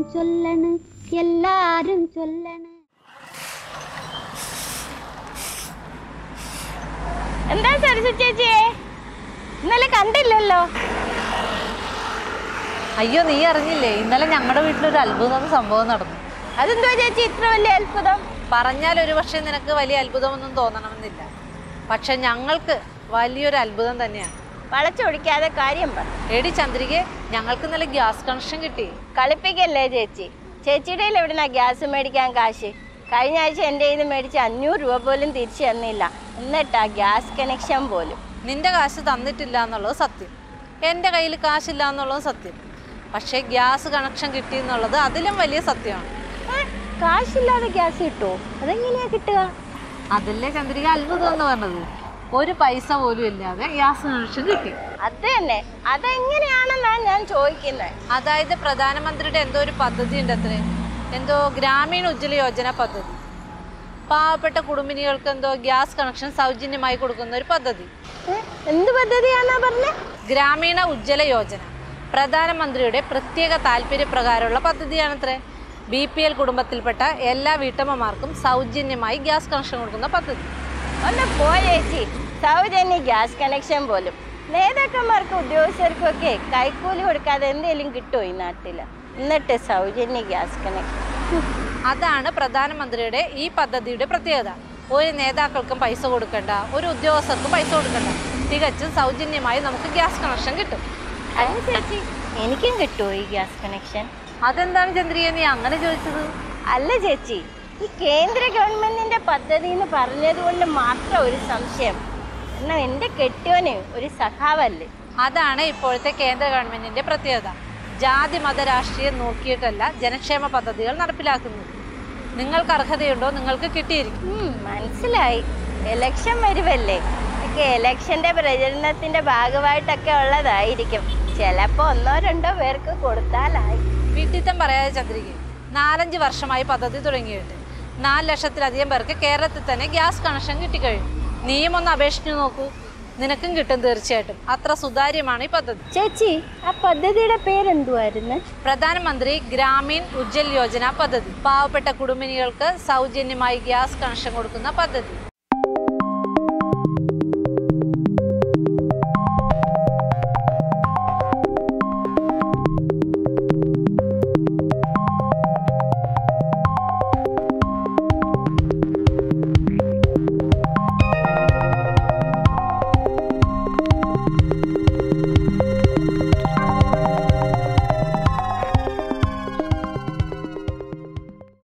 ചൊല്ലണ് എല്ലാരും ചൊല്ലണ് എന്താ സരസു ചേച്ചിയെ ഇന്നലെ കണ്ടില്ലല്ലോ അയ്യോ നീ അറിഞ്ഞില്ലേ ഇന്നലെ ഞങ്ങളുടെ വീട്ടിലൊരു അത്ഭുതം സംഭവം നടന്നു അതെന്താ ചേച്ചി ഇത്ര വലിയ അത്ഭുതം പറഞ്ഞാൽ ഒരു പക്ഷേ നിനക്ക് വലിയ അത്ഭുതമൊന്നും തോന്നണമെന്നില്ല പക്ഷെ ഞങ്ങൾക്ക് വലിയൊരു അത്ഭുതം തന്നെയാണ് വളച്ചൊടിക്കാതെ കാര്യം പറ എടി ചന്ദ്രികെ ഞങ്ങൾക്ക് ഇന്നലെ ഗ്യാസ് കണക്ഷൻ കിട്ടി കളിപ്പിക്കല്ലേ ചേച്ചി ചേച്ചിയുടെ കയ്യിൽ എവിടുന്നാ ഗ്യാസ് മേടിക്കാൻ കാശ് കഴിഞ്ഞ ആഴ്ച എൻ്റെ കയ്യിൽ നിന്ന് മേടിച്ച് അഞ്ഞൂറ് രൂപ പോലും തിരിച്ചു തന്നില്ല എന്നിട്ടാ ഗ്യാസ് കണക്ഷൻ പോലും നിന്റെ കാശ് തന്നിട്ടില്ല എന്നുള്ളത് സത്യം എൻ്റെ കയ്യിൽ കാശില്ല എന്നുള്ളത് സത്യം പക്ഷേ ഗ്യാസ് കണക്ഷൻ കിട്ടി എന്നുള്ളത് അതിലും വലിയ സത്യമാണ് ഏ, കാശില്ലാതെ ഗ്യാസ് കിട്ടുമോ അതെങ്ങനെയാ കിട്ടുക അതല്ലേ ചന്ദ്രിക അത്ഭുതം എന്ന് പറഞ്ഞത് ഒരു പൈസ പോലും ഇല്ലാതെ ഗ്യാസ് കണക്ഷൻ കിട്ടി അത് തന്നെ അതെങ്ങനെയാണെന്നാണ് ഞാൻ ചോദിക്കുന്നത് അതായത് പ്രധാനമന്ത്രിയുടെ എന്തോ ഒരു പദ്ധതി ഉണ്ട് അത്രേ എന്തോ ഗ്രാമീണ ഉജ്ജ്വല യോജന പദ്ധതി പാവപ്പെട്ട കുടുംബിനികൾക്ക് എന്തോ ഗ്യാസ് കണക്ഷൻ സൗജന്യമായി കൊടുക്കുന്ന ഒരു പദ്ധതി ഏ, എന്ത് പദ്ധതിയാന്നാ പറഞ്ഞേ ഗ്രാമീണ ഉജ്ജ്വല യോജന പ്രധാനമന്ത്രിയുടെ പ്രത്യേക താല്പര്യപ്രകാരമുള്ള പദ്ധതിയാണത്രേ ബി പി എൽ കുടുംബത്തിൽപ്പെട്ട എല്ലാ വീട്ടമ്മമാർക്കും സൗജന്യമായി ഗ്യാസ് കണക്ഷൻ കൊടുക്കുന്ന പദ്ധതി ഒന്ന് പോ ചേച്ചി സൗജന്യ ഗ്യാസ് കണക്ഷൻ പോലും നേതാക്കന്മാർക്കും ഉദ്യോഗസ്ഥർക്കും ഒക്കെ കൈക്കൂലി കൊടുക്കാതെ എന്തെങ്കിലും കിട്ടുമോ ഈ നാട്ടിൽ എന്നിട്ട് സൗജന്യ ഗ്യാസ് കണക്ഷൻ അതാണ് പ്രധാനമന്ത്രിയുടെ ഈ പദ്ധതിയുടെ പ്രത്യേകത ഒരു നേതാക്കൾക്കും പൈസ കൊടുക്കണ്ട ഒരു ഉദ്യോഗസ്ഥർക്കും പൈസ കൊടുക്കണ്ട തികച്ചും സൗജന്യമായി നമുക്ക് ഗ്യാസ് കണക്ഷൻ കിട്ടും അല്ല ചേച്ചി എനിക്കും കിട്ടുമോ ഈ ഗ്യാസ് കണക്ഷൻ അതെന്താണ് ചന്ദ്രിക നീ അങ്ങനെ ചോദിച്ചത് അല്ല ചേച്ചി ഈ കേന്ദ്ര ഗവൺമെന്റിന്റെ പദ്ധതി എന്ന് പറഞ്ഞത് കൊണ്ട് മാത്രം ഒരു സംശയം എന്നാൽ എൻ്റെ കെട്ടിയോന് ഒരു സഖാവല്ലേ അതാണ് ഇപ്പോഴത്തെ കേന്ദ്ര ഗവൺമെന്റിന്റെ പ്രത്യേകത ജാതി മത രാഷ്ട്രീയം നോക്കിയിട്ടല്ല ജനക്ഷേമ പദ്ധതികൾ നടപ്പിലാക്കുന്നത് നിങ്ങൾക്ക് അർഹതയുണ്ടോ നിങ്ങൾക്ക് കിട്ടിയിരിക്കും ഉം, മനസ്സിലായി എലക്ഷൻ വരുമല്ലേ ഒക്കെ എലക്ഷന്റെ പ്രചരണത്തിന്റെ ഭാഗമായിട്ടൊക്കെ ഉള്ളതായിരിക്കും ചിലപ്പോ ഒന്നോ രണ്ടോ പേർക്ക് കൊടുത്താലായി വീട്ടിത്തം പറയാതെ ചന്ദ്രിക നാലഞ്ച് വർഷമായി പദ്ധതി തുടങ്ങിയിട്ട് നാല് ലക്ഷത്തിലധികം പേർക്ക് കേരളത്തിൽ തന്നെ ഗ്യാസ് കണക്ഷൻ കിട്ടിക്കഴിഞ്ഞു നീയും ഒന്ന് അപേക്ഷിച്ചു നോക്കൂ നിനക്കും കിട്ടും തീർച്ചയായിട്ടും അത്ര സുതാര്യമാണ് ഈ പദ്ധതി ചേച്ചി ആ പദ്ധതിയുടെ പേരെന്തുവായിരുന്നു പ്രധാനമന്ത്രി ഗ്രാമീൺ ഉജ്ജൽ യോജന പദ്ധതി പാവപ്പെട്ട കുടുംബിനികൾക്ക് സൗജന്യമായി ഗ്യാസ് കണക്ഷൻ കൊടുക്കുന്ന പദ്ധതി